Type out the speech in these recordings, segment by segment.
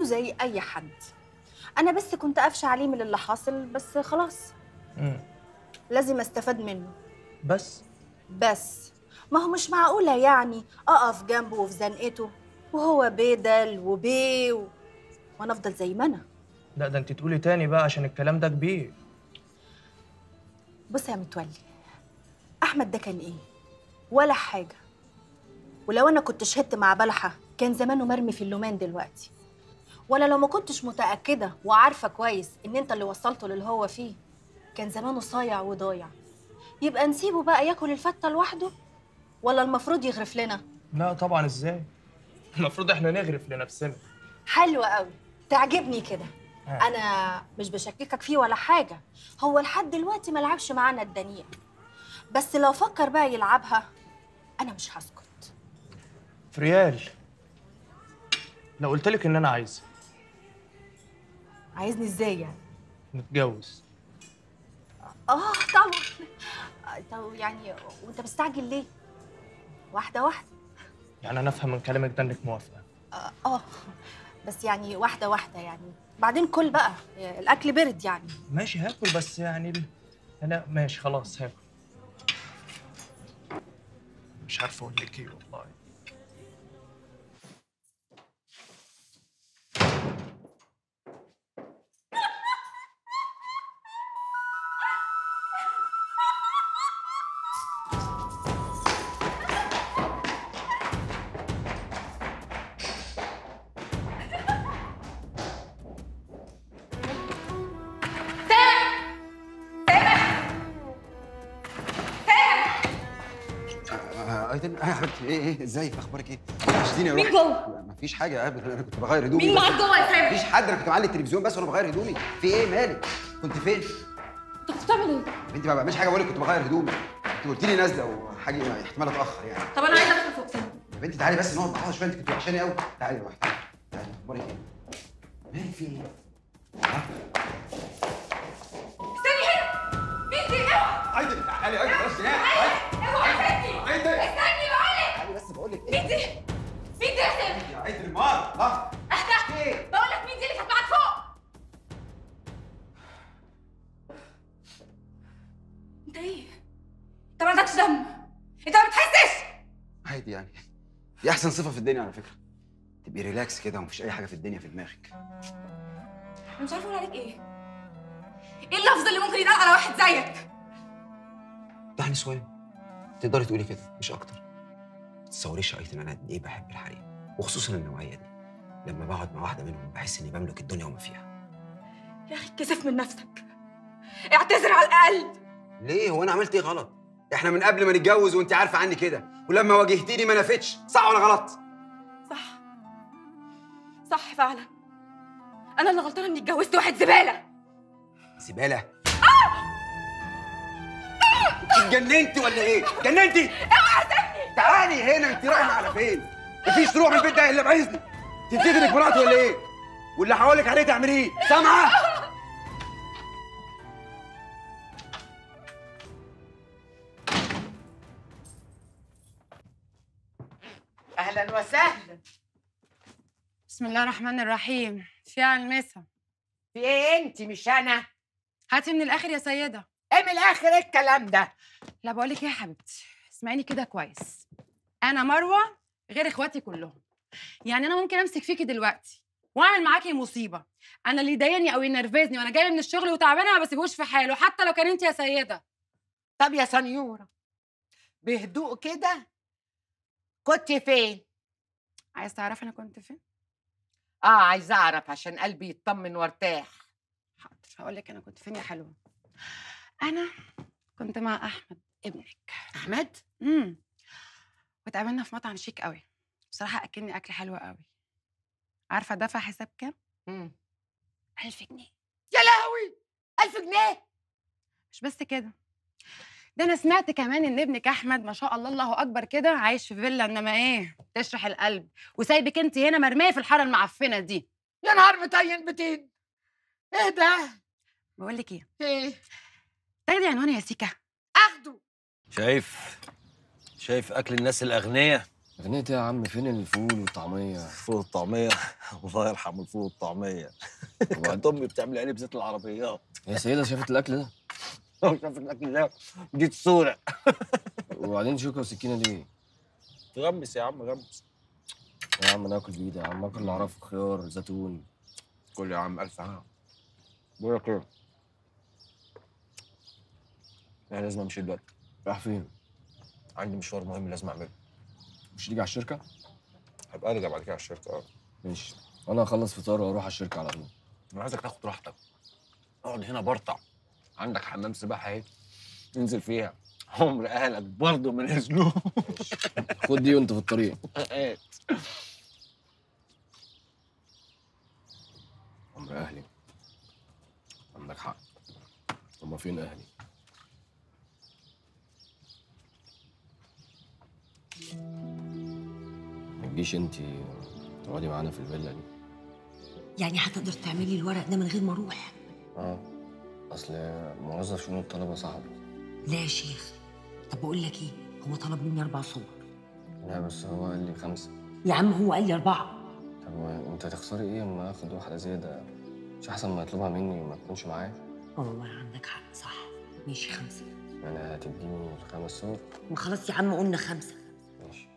زي اي حد انا بس كنت قافشه عليه من اللي حاصل بس خلاص امم لازم استفاد منه بس بس ما هو مش معقوله يعني اقف جنبه وفي زنقته وهو بيدل وبيه و... وانا افضل زي ما انا لا ده انت تقولي تاني بقى عشان الكلام ده كبير بص يا متولي احمد ده كان ايه ولا حاجه ولو انا كنت شهدت مع بلحه كان زمانه مرمي في اللومان دلوقتي ولا لو ما كنتش متاكده وعارفه كويس ان انت اللي وصلته للي هو فيه كان زمانه صايع وضايع يبقى نسيبه بقى ياكل الفته لوحده ولا المفروض يغرف لنا لا طبعا ازاي المفروض احنا نغرف لنفسنا حلو قوي تعجبني كده ها. انا مش بشككك فيه ولا حاجه هو لحد دلوقتي ما لعبش معانا الدنيا بس لو فكر بقى يلعبها انا مش هسكت فريال لو قلت لك ان انا عايز عايزني ازاي يعني نتجوز اه طبعا آه، طب يعني وانت مستعجل ليه واحده واحده يعني انا افهم من كلامك ده انك موافقه اه آه، بس يعني واحده واحده يعني بعدين كل بقى الاكل برد يعني ماشي هاكل بس يعني ال- انا ماشي خلاص هاكل مش عارف اقول لك ايه والله آه، ايتن اه يا حبيبتي ايه ايه ازيك اخبارك ايه؟ وحشتيني يا مين روحي. جوه؟ مفيش حاجه ابدا انا كنت بغير هدومي مين بس. معاك جوه يا سامي؟ مفيش حد انا كنت معلي التلفزيون بس وانا بغير هدومي في ايه مالك؟ كنت فين؟ انت كنت بتعمل ايه؟ انت ما بعملش حاجه بقول لك كنت بغير هدومي انت قلت لي نازله وحاجه احتمال اتاخر يعني طب انا عايزه ادخل فوق سنة يا بنتي تعالي بس نقعد مع بعض شويه انت كنت وحشاني قوي تعالي يا روحي تعالي اخبارك ايه؟ مالك في ايه؟ ها؟ استني هنا مين دي اوعى ايتن تعالي ايتن بس هنا اوعى استني ايتن استني بقولك تعالي بس بقول لك ايه؟ مين دي؟ مين دي يا سامي؟ يا ايتن مار لا اهدى ايه؟ بقولك مين دي اللي كانت معاك فوق؟ انت ايه؟ انت ما عندكش دم انت ما بتحسش عادي يعني دي احسن صفه في الدنيا على فكره تبقي ريلاكس كده ومفيش اي حاجه في الدنيا في دماغك انا مش عارفه اقول عليك ايه ايه اللفظ اللي ممكن يتقال على واحد زيك ده نسوان تقدري تقولي كده مش اكتر ما تتصوريش يا ايتن انا قد ايه بحب الحريم وخصوصا النوعيه دي لما بقعد مع واحده منهم بحس اني بملك الدنيا وما فيها يا اخي اتكسف من نفسك اعتذر على الاقل ليه هو انا عملت ايه غلط احنا من قبل ما نتجوز وانت عارفه عني كده ولما واجهتيني ما نفتش صح ولا غلط صح صح فعلا انا اللي غلطانه اني اتجوزت واحد زباله زباله اتجننتي ولا ايه اتجننتي تعالي هنا انت رايحه على فين مفيش تروح من البيت ده الا باذني تنتهي انك مراتي ولا ايه واللي هقول عليه تعمليه سامعه اهلا وسهلا بسم الله الرحمن الرحيم في على المسا في ايه انت مش انا هاتي من الاخر يا سيده ايه من الاخر ايه الكلام ده لا بقول لك ايه يا حبيبتي اسمعيني كده كويس انا مروه غير اخواتي كلهم يعني انا ممكن امسك فيكي دلوقتي واعمل معاكي مصيبه انا اللي يضايقني او ينرفزني وانا جايه من الشغل وتعبانه ما بسيبوش في حاله حتى لو كان انت يا سيده طب يا سنيوره بهدوء كده كنت فين عايز تعرفي انا كنت فين اه عايزه اعرف عشان قلبي يطمن وارتاح حاضر هقول لك انا كنت فين يا حلوه انا كنت مع احمد ابنك احمد امم واتقابلنا في مطعم شيك قوي بصراحه اكلني اكل حلو قوي عارفه دفع حساب كام مم. 1000 جنيه يا لهوي ألف جنيه مش بس كده ده انا سمعت كمان ان ابنك احمد ما شاء الله الله اكبر كده عايش في فيلا انما ايه تشرح القلب وسايبك انت هنا مرميه في الحاره المعفنه دي يا نهار مطين بتين ايه ده بقول لك ايه ايه تاخدي عنواني يا سيكا اخده شايف شايف اكل الناس الاغنياء أغنية إيه يا عم فين الفول والطعمية؟ فول الطعمية الله يرحم الفول والطعمية وبعد أمي بتعمل عليه بزيت العربيات يا سيدة شافت الأكل ده؟ شاف الأكل ده جيت صورة وبعدين شوكة وسكينة ليه؟ تغمس يا عم غمس يا عم ناكل بإيدي يا عم آكل اللي أعرفه خيار زيتون كل يا عم الف هنا بقول لك إيه أنا لازم أمشي دلوقتي راح فين؟ عندي مشوار مهم لازم أعمله مش تيجي على الشركة؟ هبقى أرجع بعد كده على الشركة أه ماشي أنا هخلص فطار وأروح على الشركة على طول أنا عايزك تاخد راحتك اقعد هنا برطع عندك حمام سباحة أهي انزل فيها عمر أهلك برضه ما نزلوا خد دي وأنت في الطريق هات. عمر أهلي عندك حق هما فين أهلي؟ ما تجيش انت تقعدي معانا في الفيلا دي يعني هتقدر تعملي الورق ده من غير ما اروح اه اصل موظف شؤون الطلبه صاحبي لا يا شيخ طب بقول لك ايه هو طلب مني اربع صور لا بس هو قال لي خمسه يا عم هو قال لي اربعه طب ما انت تخسري ايه اما اخد واحده زياده مش احسن ما يطلبها مني وما تكونش معايا اه والله عندك حق صح ماشي خمسه يعني هتديني الخمس صور ما خلاص يا عم قلنا خمسه ماشي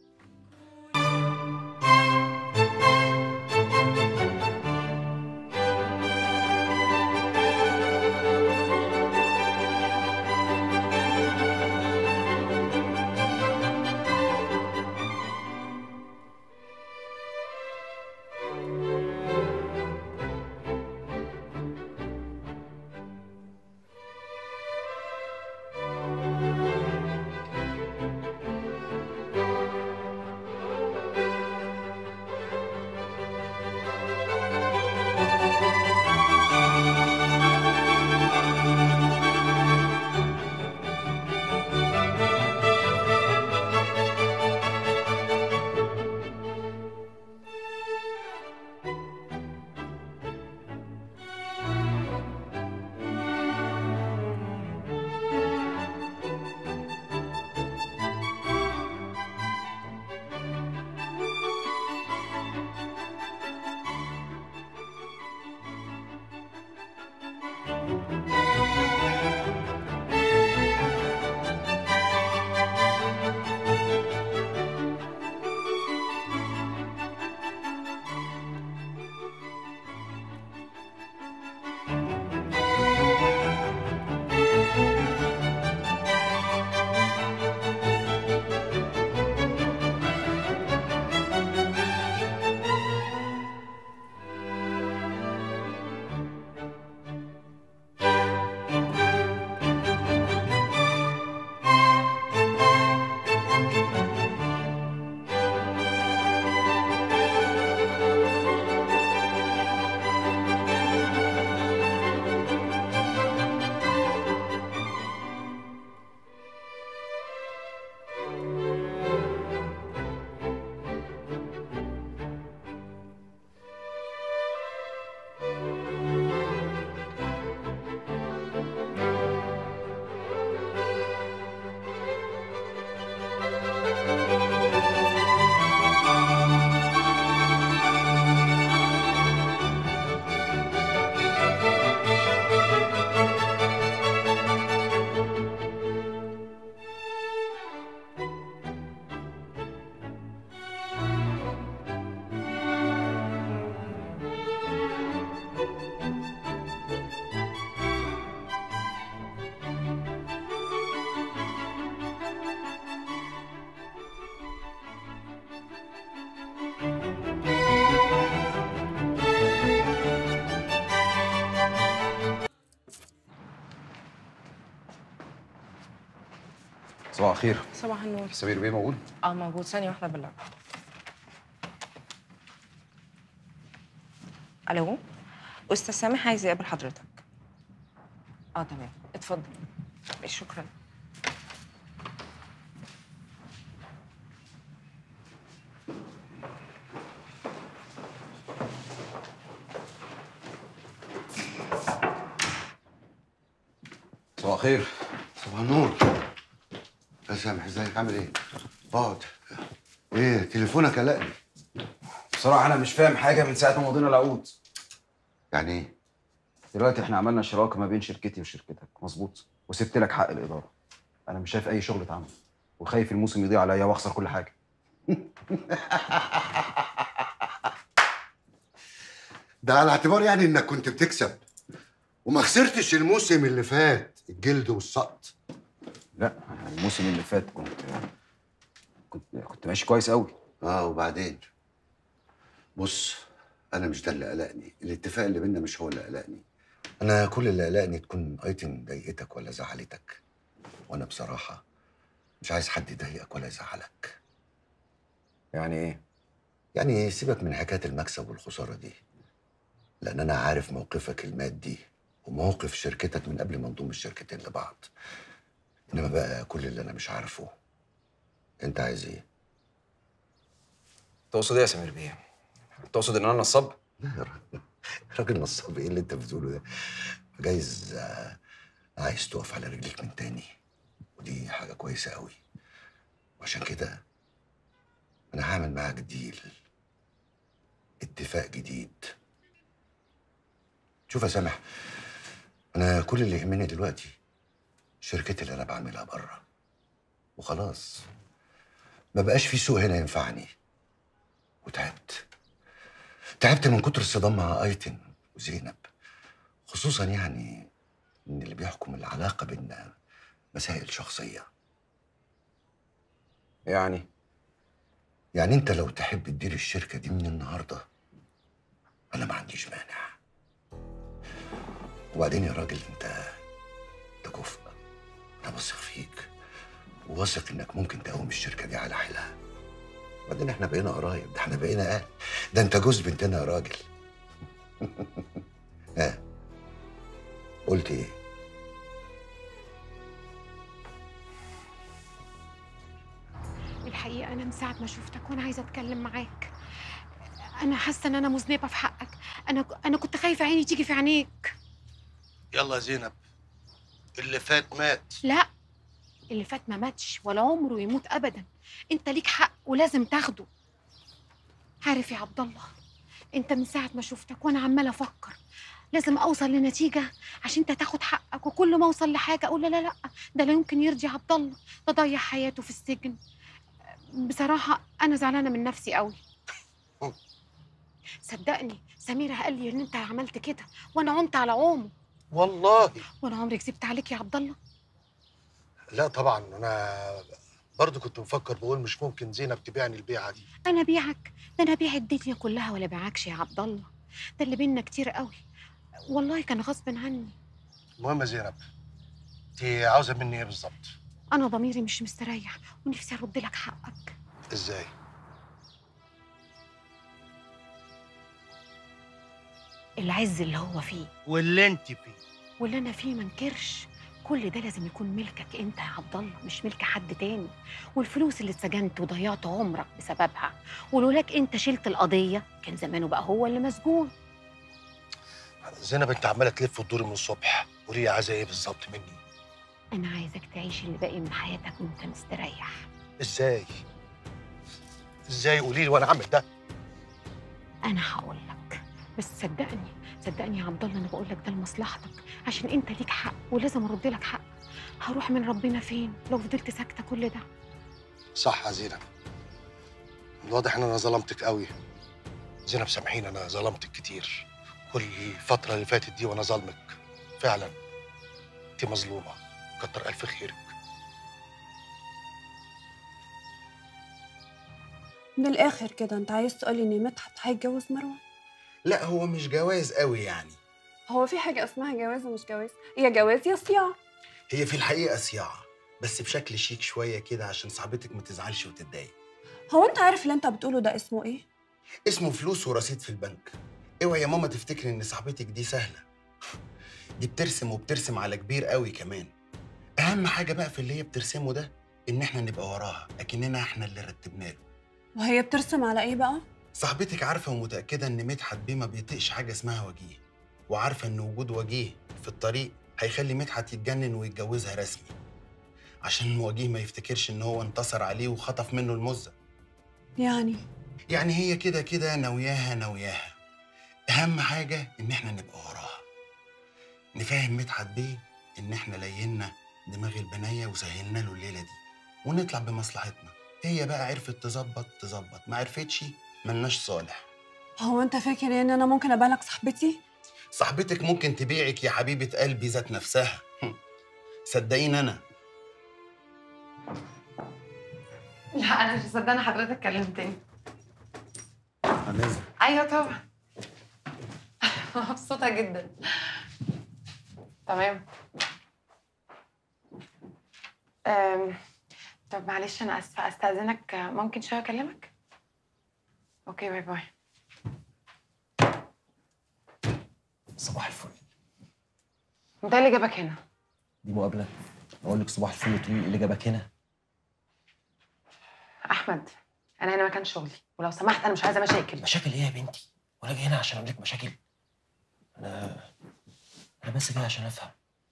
صباح الخير صباح النور سمير بيه موجود اه موجود ثانية واحدة بالله الو استاذ سامح عايز يقابل حضرتك اه تمام اتفضل شكرا صباح الخير صباح النور يا سامح ازيك عامل ايه؟ اقعد ايه تليفونك قلقني بصراحه انا مش فاهم حاجه من ساعه ما مضينا العقود يعني ايه دلوقتي احنا عملنا شراكه ما بين شركتي وشركتك مظبوط وسبت لك حق الاداره انا مش شايف اي شغل اتعمل وخايف الموسم يضيع عليا واخسر كل حاجه ده على اعتبار يعني انك كنت بتكسب وما خسرتش الموسم اللي فات الجلد والسقط لا الموسم اللي فات كنت كنت كنت ماشي كويس قوي اه وبعدين بص انا مش ده اللي قلقني الاتفاق اللي بينا مش هو اللي قلقني انا كل اللي قلقني تكون ايتن ضايقتك ولا زعلتك وانا بصراحه مش عايز حد يضايقك ولا يزعلك يعني ايه يعني سيبك من حكايه المكسب والخساره دي لان انا عارف موقفك المادي وموقف شركتك من قبل ما نضم الشركتين لبعض انما بقى كل اللي انا مش عارفه انت عايز ايه تقصد ايه يا سمير بيه تقصد ان انا نصاب لا يا راجل راجل نصاب ايه اللي انت بتقوله ده جايز آه، عايز تقف على رجليك من تاني ودي حاجه كويسه قوي وعشان كده انا هعمل معاك ديل اتفاق جديد شوف يا سامح انا كل اللي يهمني دلوقتي شركتي اللي انا بعملها بره وخلاص ما بقاش في سوق هنا ينفعني وتعبت تعبت من كتر الصدام مع ايتن وزينب خصوصا يعني ان اللي بيحكم العلاقه بينا مسائل شخصيه يعني يعني انت لو تحب تدير الشركه دي من النهارده انا ما عنديش مانع وبعدين يا راجل انت انت كفء انا واثق فيك وواثق انك ممكن تقوم الشركه دي على حيلها وبعدين احنا بقينا قرايب ده احنا بقينا اهل ده انت جوز بنتنا يا راجل ها قلت ايه الحقيقة أنا من ساعة ما شفتك وأنا عايزة أتكلم معاك أنا حاسة إن أنا مذنبة في حقك أنا أنا كنت خايفة عيني تيجي في عينيك يلا يا زينب اللي فات مات لا اللي فات ما ماتش ولا عمره يموت أبدا أنت ليك حق ولازم تاخده عارف يا عبد الله أنت من ساعة ما شفتك وأنا عمالة أفكر لازم أوصل لنتيجة عشان أنت تاخد حقك وكل ما أوصل لحاجة أقول لا لا لا ده لا يمكن يرضي عبد الله ده ضيع حياته في السجن بصراحة أنا زعلانة من نفسي قوي صدقني سميرة قال لي إن أنت عملت كده وأنا عمت على عومه والله وأنا عمري كذبت عليك يا عبد الله لا طبعا انا برضو كنت بفكر بقول مش ممكن زينب تبيعني البيعه دي أنا بيعك ده أنا بيع الدنيا كلها ولا بيعكش يا عبد الله ده اللي بينا كتير قوي والله كان غصب عني المهم يا زينب انت عاوزه مني ايه بالظبط أنا ضميري مش مستريح ونفسي أرد لك حقك ازاي العز اللي هو فيه واللي انت فيه واللي أنا فيه منكرش كل ده لازم يكون ملكك انت يا عبد الله مش ملك حد تاني والفلوس اللي اتسجنت وضيعت عمرك بسببها ولولاك انت شلت القضيه كان زمانه بقى هو اللي مسجون زينب انت عماله تلف وتدوري من الصبح قولي لي عايزه ايه بالظبط مني انا عايزك تعيش اللي باقي من حياتك وانت مستريح ازاي ازاي قولي لي وانا اعمل ده انا هقول لك بس صدقني صدقني يا عبد الله انا بقول لك ده لمصلحتك عشان انت ليك حق ولازم ارد لك حق هروح من ربنا فين لو فضلت ساكته كل ده صح يا زينب الواضح ان انا ظلمتك قوي زينب سامحيني انا ظلمتك كتير كل الفتره اللي فاتت دي وانا ظالمك فعلا انت مظلومه كتر الف خيرك من الاخر كده انت عايز تقولي ان مدحت هيتجوز مروه لا هو مش جواز قوي يعني هو في حاجه اسمها جواز ومش جواز يا جواز يا صياعه هي في الحقيقه صياعه بس بشكل شيك شويه كده عشان صاحبتك ما تزعلش وتتضايق هو انت عارف اللي انت بتقوله ده اسمه ايه اسمه فلوس ورصيد في البنك اوعي يا ماما تفتكري ان صاحبتك دي سهله دي بترسم وبترسم على كبير قوي كمان اهم حاجه بقى في اللي هي بترسمه ده ان احنا نبقى وراها اكننا احنا اللي رتبنا له وهي بترسم على ايه بقى صاحبتك عارفه ومتاكده ان مدحت بيه ما بيطيقش حاجه اسمها وجيه وعارفه ان وجود وجيه في الطريق هيخلي مدحت يتجنن ويتجوزها رسمي عشان وجيه ما يفتكرش ان هو انتصر عليه وخطف منه المزه يعني يعني هي كده كده ناوياها ناوياها اهم حاجه ان احنا نبقى وراها نفهم مدحت بيه ان احنا لينا دماغ البنيه وسهلنا له الليله دي ونطلع بمصلحتنا هي بقى عرفت تظبط تظبط ما عرفتش ملناش صالح هو انت فاكر ان انا ممكن ابالغ صاحبتي صاحبتك ممكن تبيعك يا حبيبه قلبي ذات نفسها صدقيني انا لا انا مش مصدقه حضرتك كلمتني هنزل ايوه طبعا مبسوطه جدا تمام أم... طب معلش انا اسفه استاذنك ممكن شويه اكلمك اوكي باي باي صباح الفل انت إيه اللي جابك هنا دي مقابله اقول لك صباح الفل تقولي ايه اللي جابك هنا احمد انا هنا مكان شغلي ولو سمحت انا مش عايزه مشاكل مشاكل ايه يا بنتي وانا جاي هنا عشان اعمل لك مشاكل انا انا بس جاي عشان افهم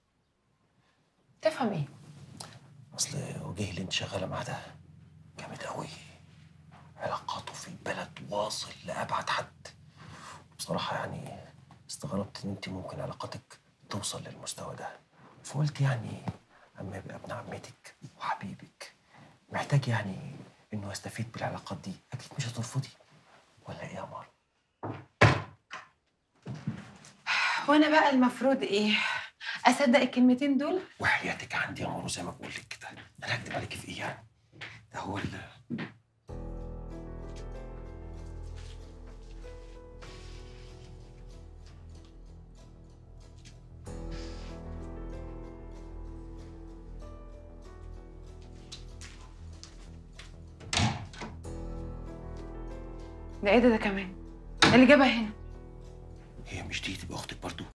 تفهم ايه اصل وجيه اللي انت شغاله معاه ده جامد قوي علاقاته في البلد واصل لابعد حد بصراحه يعني استغربت ان انت ممكن علاقاتك توصل للمستوى ده فقلت يعني اما يبقى ابن عمتك وحبيبك محتاج يعني انه يستفيد بالعلاقات دي اكيد مش هترفضي ولا ايه يا مار وانا بقى المفروض ايه اصدق الكلمتين دول وحياتك عندي يا مارو زي ما بقول لك كده انا هكدب عليكي في ايه يعني ده هو ال ده ايه ده ده كمان إيه اللي جابها هنا هي مش دي تبقى اختك برضو